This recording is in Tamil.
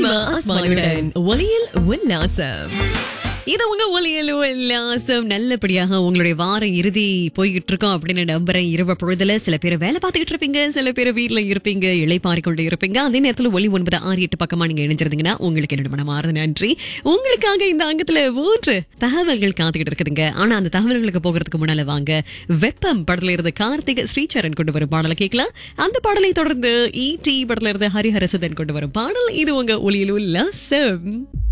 ஃபாத்திமா அஸ்மானுடன் ஒலியில் உல்லாசம் இது உங்க ஒலியல் உல்லாசம் நல்லபடியாக உங்களுடைய வார இறுதி போய்கிட்டு இருக்கோம் அப்படின்னு நம்புறேன் இரவு பொழுதுல சில பேர் வேலை பார்த்துக்கிட்டு இருப்பீங்க சில பேர் வீட்டுல இருப்பீங்க இளைப்பாரி கொண்டு இருப்பீங்க அதே நேரத்துல ஒலி ஒன்பது ஆறு எட்டு பக்கமா நீங்க இணைஞ்சிருந்தீங்கன்னா உங்களுக்கு என்னோட மனமார்ந்த நன்றி உங்களுக்காக இந்த அங்கத்துல மூன்று தகவல்கள் காத்துக்கிட்டு இருக்குதுங்க ஆனா அந்த தகவல்களுக்கு போகிறதுக்கு முன்னால வாங்க வெப்பம் படத்துல இருந்து கார்த்திக் ஸ்ரீசரண் கொண்டு வரும் பாடலை கேட்கலாம் அந்த பாடலை தொடர்ந்து ஈடி படத்துல இருந்து ஹரிஹரசுதன் கொண்டு வரும் பாடல் இது உங்க ஒலியில் உல்லாசம்